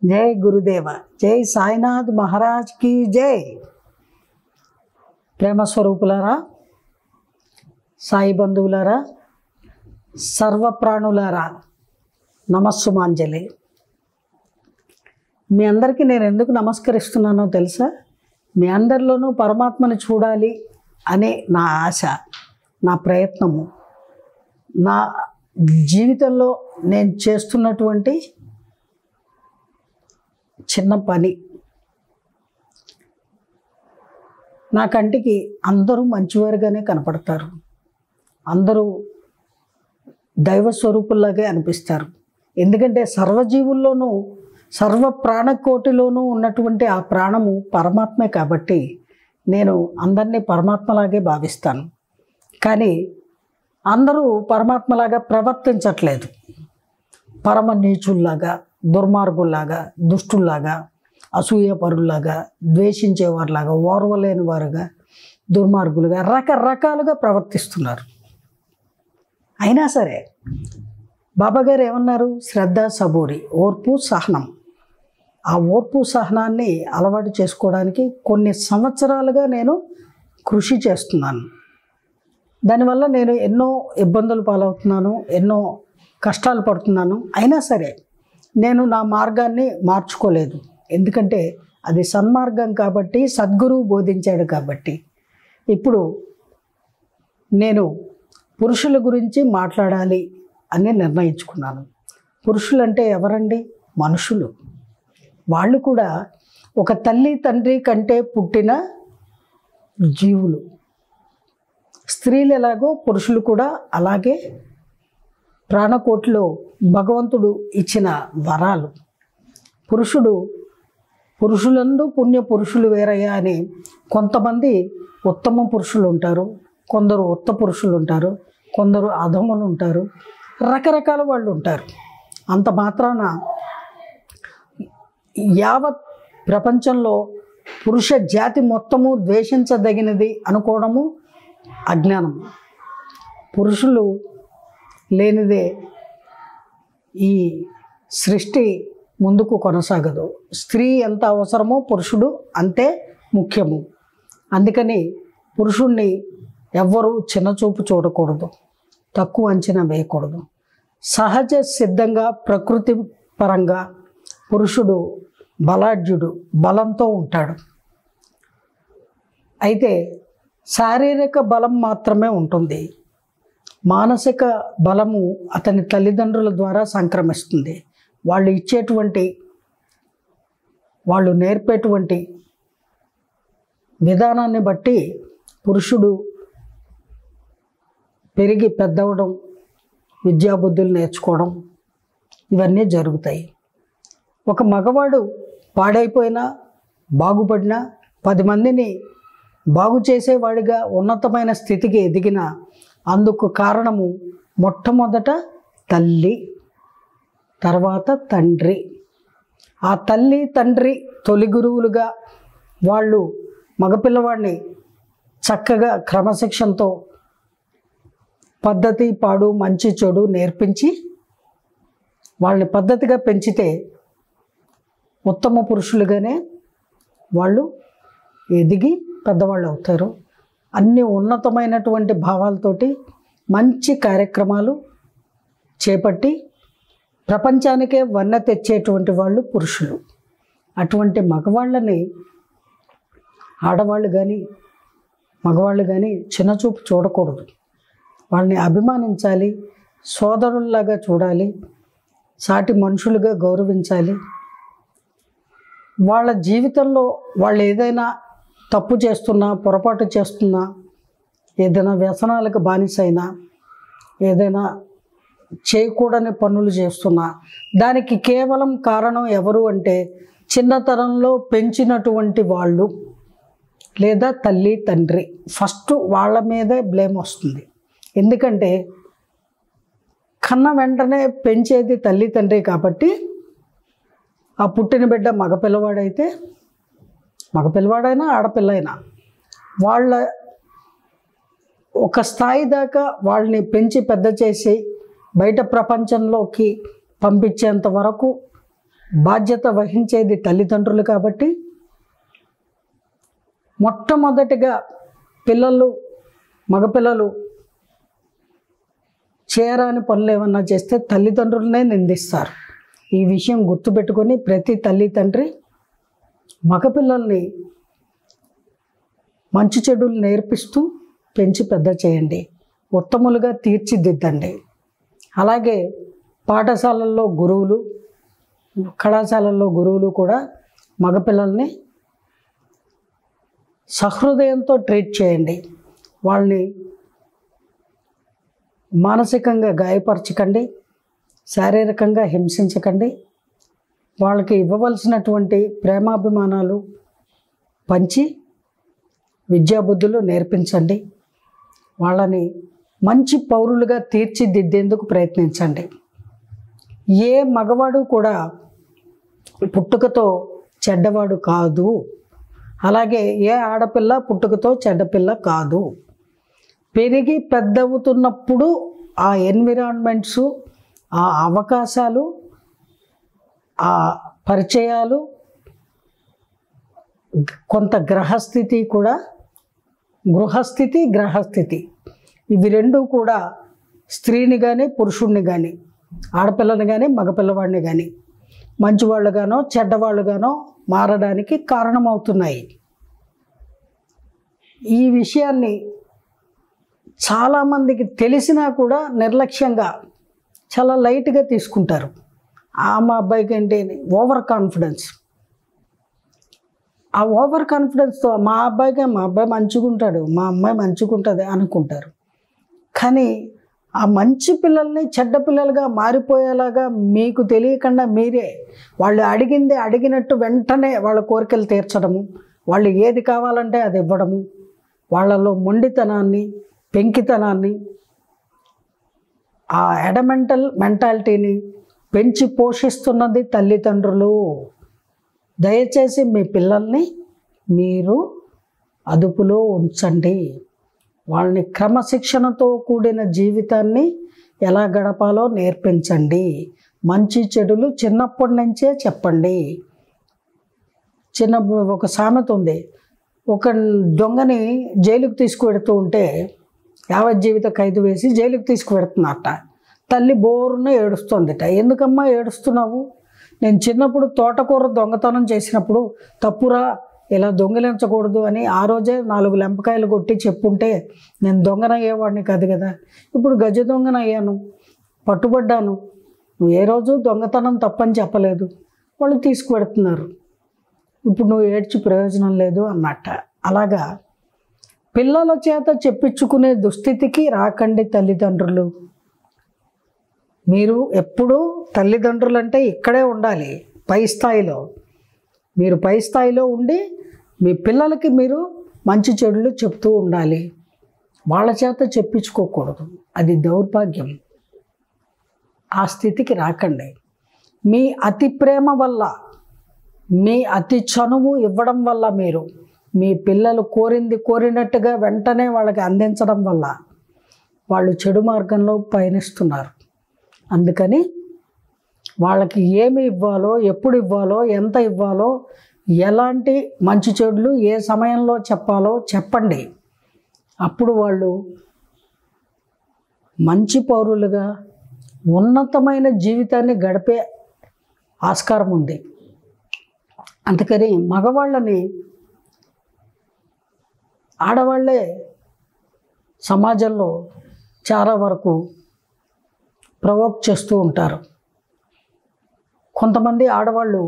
జై గురుదేవ జై సాయినాథ్ మహారాజ్ కి జై ప్రేమ స్వరూపులారా సాయి బంధువులారా సర్వప్రాణులారా నమస్సుమాంజలి మీ అందరికీ నేను ఎందుకు నమస్కరిస్తున్నానో తెలుసా మీ అందరిలోనూ పరమాత్మని చూడాలి అనే నా ఆశ నా ప్రయత్నము నా జీవితంలో నేను చేస్తున్నటువంటి చిన్న పని నా కంటికి అందరూ మంచివారుగానే కనపడతారు అందరూ దైవ స్వరూపుల్లాగే అనిపిస్తారు ఎందుకంటే సర్వజీవుల్లోనూ సర్వ ప్రాణకోటిలోనూ ఉన్నటువంటి ఆ ప్రాణము పరమాత్మే కాబట్టి నేను అందరినీ పరమాత్మలాగే భావిస్తాను కానీ అందరూ పరమాత్మలాగా ప్రవర్తించట్లేదు పరమ నీచుల్లాగా దుర్మార్గుల్లాగా దుష్టుల్లాగా అసూయపరుల్లాగా ద్వేషించేవారిలాగా ఓర్వలేని వారుగా దుర్మార్గులుగా రకరకాలుగా ప్రవర్తిస్తున్నారు అయినా సరే బాబాగారు ఏమన్నారు శ్రద్ధ సబూరి ఓర్పు సహనం ఆ ఓర్పు సహనాన్ని అలవాటు చేసుకోవడానికి కొన్ని సంవత్సరాలుగా నేను కృషి చేస్తున్నాను దానివల్ల నేను ఎన్నో ఇబ్బందులు పాలవుతున్నాను ఎన్నో కష్టాలు పడుతున్నాను అయినా సరే నేను నా మార్గాన్ని మార్చుకోలేదు ఎందుకంటే అది సన్మార్గం కాబట్టి సద్గురువు బోధించాడు కాబట్టి ఇప్పుడు నేను పురుషుల గురించి మాట్లాడాలి అని నిర్ణయించుకున్నాను పురుషులంటే ఎవరండి మనుషులు వాళ్ళు కూడా ఒక తల్లి తండ్రి కంటే పుట్టిన జీవులు స్త్రీలు ఎలాగో పురుషులు కూడా అలాగే ప్రాణకోటిలో భగవంతుడు ఇచ్చిన వరాలు పురుషుడు పురుషులందు పుణ్య పురుషులు వేరయ్యా అని కొంతమంది ఉత్తమ పురుషులు ఉంటారు కొందరు ఉత్త పురుషులు ఉంటారు కొందరు అధములు ఉంటారు రకరకాల వాళ్ళు ఉంటారు అంత మాత్రాన యావత్ ప్రపంచంలో పురుష జాతి మొత్తము ద్వేషించదగినది అనుకోవడము అజ్ఞానం పురుషులు లేనిదే ఈ సృష్టి ముందుకు కొనసాగదు స్త్రీ ఎంత అవసరమో పురుషుడు అంతే ముఖ్యము అందుకని పురుషుణ్ణి ఎవ్వరూ చిన్నచూపు చూడకూడదు తక్కువ అంచనా వేయకూడదు సహజ సిద్ధంగా ప్రకృతి పరంగా పురుషుడు బలాఢ్యుడు బలంతో ఉంటాడు అయితే శారీరక బలం మాత్రమే ఉంటుంది మానసిక బలము అతని తల్లిదండ్రుల ద్వారా సంక్రమిస్తుంది వాళ్ళు ఇచ్చేటువంటి వాళ్ళు నేర్పేటువంటి విధానాన్ని బట్టి పురుషుడు పెరిగి పెద్దవడం విద్యాబుద్ధులు నేర్చుకోవడం ఇవన్నీ జరుగుతాయి ఒక మగవాడు పాడైపోయినా బాగుపడినా పది మందిని బాగు చేసేవాడిగా ఉన్నతమైన స్థితికి ఎదిగిన అందుకు కారణము మొట్టమొదట తల్లి తర్వాత తండ్రి ఆ తల్లి తండ్రి తొలి గురువులుగా వాళ్ళు మగపిల్లవాడిని చక్కగా క్రమశిక్షణతో పద్ధతి పాడు మంచి చెడు నేర్పించి వాళ్ళని పద్ధతిగా పెంచితే ఉత్తమ పురుషులుగానే వాళ్ళు ఎదిగి పెద్దవాళ్ళు అవుతారు అన్ని ఉన్నతమైనటువంటి భావాలతోటి మంచి కార్యక్రమాలు చేపట్టి ప్రపంచానికే వన్న తెచ్చేటువంటి వాళ్ళు పురుషులు అటువంటి మగవాళ్ళని ఆడవాళ్ళు కానీ మగవాళ్ళు కానీ చిన్నచూపు చూడకూడదు వాళ్ళని అభిమానించాలి సోదరుల్లాగా చూడాలి సాటి మనుషులుగా గౌరవించాలి వాళ్ళ జీవితంలో వాళ్ళు ఏదైనా తప్పు చేస్తున్నా పొరపాటు చేస్తున్నా ఏదైనా వ్యసనాలకు బానిసైనా ఏదైనా చేయకూడని పనులు చేస్తున్నా దానికి కేవలం కారణం ఎవరు అంటే చిన్నతనంలో పెంచినటువంటి వాళ్ళు లేదా తల్లి తండ్రి ఫస్ట్ వాళ్ళ మీదే బ్లేమ్ వస్తుంది ఎందుకంటే కన్న వెంటనే పెంచేది తల్లి తండ్రి కాబట్టి ఆ పుట్టిన బిడ్డ మగపిల్లవాడైతే మగపిల్లవాడైనా ఆడపిల్లైనా వాళ్ళ ఒక స్థాయి దాకా వాళ్ళని పెంచి పెద్ద చేసి బయట ప్రపంచంలోకి పంపించేంత వరకు బాధ్యత వహించేది తల్లిదండ్రులు కాబట్టి మొట్టమొదటిగా పిల్లలు మగపిల్లలు చేయరాని పనులు ఏమన్నా చేస్తే తల్లిదండ్రులనే నిందిస్తారు ఈ విషయం గుర్తుపెట్టుకొని ప్రతి తల్లి తండ్రి మగపిల్లల్ని మంచి చెడులు నేర్పిస్తూ పెంచి పెద్ద చేయండి ఉత్తములుగా తీర్చిదిద్దండి అలాగే పాఠశాలల్లో గురువులు కళాశాలల్లో గురువులు కూడా మగపిల్లల్ని సహృదయంతో ట్రీట్ చేయండి వాళ్ళని మానసికంగా గాయపరచకండి శారీరకంగా హింసించకండి వాళ్ళకి ఇవ్వవలసినటువంటి ప్రేమాభిమానాలు పంచి విద్యాబుద్ధులు నేర్పించండి వాళ్ళని మంచి పౌరులుగా తీర్చిదిద్దేందుకు ప్రయత్నించండి ఏ మగవాడు కూడా పుట్టుకతో చెడ్డవాడు కాదు అలాగే ఏ ఆడపిల్ల పుట్టుకతో చెడ్డపిల్ల కాదు పెరిగి పెద్దవుతున్నప్పుడు ఆ ఎన్విరాన్మెంట్స్ ఆ అవకాశాలు ఆ పరిచయాలు కొంత గ్రహస్థితి కూడా గృహస్థితి గ్రహస్థితి ఇవి రెండు కూడా స్త్రీని కానీ పురుషుణ్ణి కానీ ఆడపిల్లని కానీ మగపిల్లవాడిని కానీ మంచివాళ్ళుగానో చెడ్డవాళ్ళుగానో మారడానికి కారణమవుతున్నాయి ఈ విషయాన్ని చాలామందికి తెలిసినా కూడా నిర్లక్ష్యంగా చాలా లైట్గా తీసుకుంటారు ఆ మా అబ్బాయికి ఏంటి అని ఓవర్ కాన్ఫిడెన్స్ ఆ ఓవర్ కాన్ఫిడెన్స్తో మా అబ్బాయికే మా అబ్బాయి మంచిగా ఉంటాడు మా అమ్మాయి మంచిగా ఉంటుంది అనుకుంటారు కానీ ఆ మంచి పిల్లల్ని చెడ్డ పిల్లలుగా మారిపోయేలాగా మీకు తెలియకుండా మీరే వాళ్ళు అడిగింది అడిగినట్టు వెంటనే వాళ్ళ కోరికలు తీర్చడము వాళ్ళు ఏది కావాలంటే అది ఇవ్వడము వాళ్ళలో మొండితనాన్ని పెంకితనాన్ని ఆ ఎడమెంటల్ మెంటాలిటీని పెంచి పోషిస్తున్నది తల్లిదండ్రులు దయచేసి మీ పిల్లల్ని మీరు అదుపులో ఉంచండి వాళ్ళని క్రమశిక్షణతో కూడిన జీవితాన్ని ఎలా గడపాలో నేర్పించండి మంచి చెడులు చిన్నప్పటి నుంచే చెప్పండి చిన్న ఒక సామెత ఉంది ఒక దొంగని జైలుకు తీసుకువెడుతూ ఉంటే యావత్ జీవిత ఖైదు వేసి జైలుకి తీసుకువెడుతున్నట్ట తల్లి బోరున ఏడుస్తుందిట ఎందుకమ్మా ఏడుస్తున్నావు నేను చిన్నప్పుడు తోటకూర దొంగతనం చేసినప్పుడు తప్పురా ఇలా దొంగిలించకూడదు అని ఆ రోజే నాలుగు లెంపకాయలు కొట్టి చెప్పుంటే నేను దొంగనయ్యేవాడిని కాదు కదా ఇప్పుడు గజ దొంగనయ్యాను పట్టుబడ్డాను నువ్వు ఏ రోజు దొంగతనం తప్పని చెప్పలేదు వాళ్ళు తీసుకువెడుతున్నారు ఇప్పుడు నువ్వు ఏడ్చి ప్రయోజనం లేదు అన్నట్ట అలాగా పిల్లల చేత చెప్పించుకునే దుస్థితికి రాకండి తల్లిదండ్రులు మీరు ఎప్పుడూ తల్లిదండ్రులు అంటే ఇక్కడే ఉండాలి పై స్థాయిలో మీరు పై స్థాయిలో ఉండి మీ పిల్లలకి మీరు మంచి చెడులు చెప్తూ ఉండాలి వాళ్ళ చేత చెప్పించుకోకూడదు అది దౌర్భాగ్యం ఆ స్థితికి రాకండి మీ అతి ప్రేమ వల్ల మీ అతి చనువు ఇవ్వడం వల్ల మీరు మీ పిల్లలు కోరింది కోరినట్టుగా వెంటనే వాళ్ళకి అందించడం వల్ల వాళ్ళు చెడు మార్గంలో పయనిస్తున్నారు అందుకని వాళ్ళకి ఏమి ఇవ్వాలో ఎప్పుడు ఇవ్వాలో ఎంత ఇవ్వాలో ఎలాంటి మంచి చెడులు ఏ సమయంలో చెప్పాలో చెప్పండి అప్పుడు వాళ్ళు మంచి పౌరులుగా ఉన్నతమైన జీవితాన్ని గడిపే ఆస్కారం ఉంది అందుకని మగవాళ్ళని ఆడవాళ్ళే సమాజంలో చాలా వరకు ప్రవోక్ చేస్తూ ఉంటారు కొంతమంది ఆడవాళ్ళు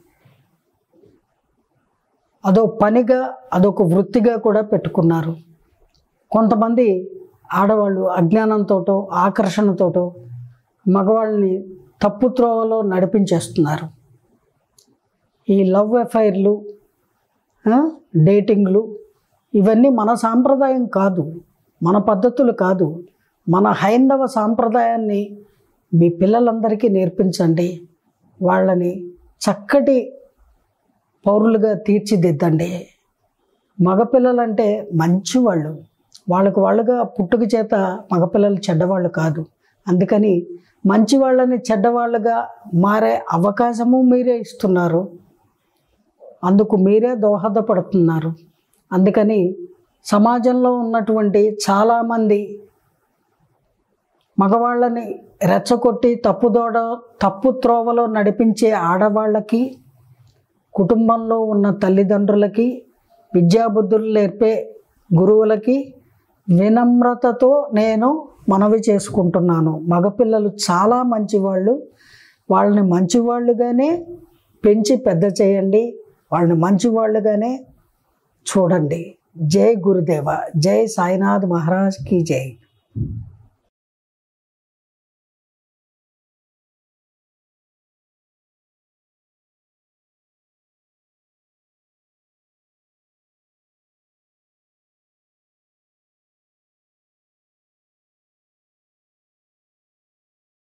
అదో పనిగా అదొక వృత్తిగా కూడా పెట్టుకున్నారు కొంతమంది ఆడవాళ్ళు అజ్ఞానంతోటో ఆకర్షణతోటో మగవాళ్ళని తప్పు త్రోవలో నడిపించేస్తున్నారు ఈ లవ్ ఎఫైర్లు ఆ, డేటింగ్లు ఇవన్నీ మన సాంప్రదాయం కాదు మన పద్ధతులు కాదు మన హైందవ సాంప్రదాయాన్ని మీ పిల్లలందరికీ నేర్పించండి వాళ్ళని చక్కటి పౌరులుగా తీర్చిదిద్దండి మగపిల్లలంటే మంచివాళ్ళు వాళ్ళకు వాళ్ళుగా పుట్టుక చేత మగపిల్లలు చెడ్డవాళ్ళు కాదు అందుకని మంచి వాళ్ళని చెడ్డవాళ్ళుగా మారే అవకాశము మీరే ఇస్తున్నారు అందుకు మీరే దోహదపడుతున్నారు అందుకని సమాజంలో ఉన్నటువంటి చాలామంది మగవాళ్ళని రెచ్చగొట్టి తప్పుదోడ తప్పు త్రోవలో నడిపించే ఆడవాళ్ళకి కుటుంబంలో ఉన్న తల్లిదండ్రులకి విద్యాబుద్ధులు నేర్పే గురువులకి వినమ్రతతో నేను మనవి చేసుకుంటున్నాను మగపిల్లలు చాలా మంచివాళ్ళు వాళ్ళని మంచివాళ్ళుగానే పెంచి పెద్ద చేయండి వాళ్ళని మంచివాళ్ళుగానే చూడండి జై గురుదేవ జై సాయినాథ్ మహారాజ్కి జై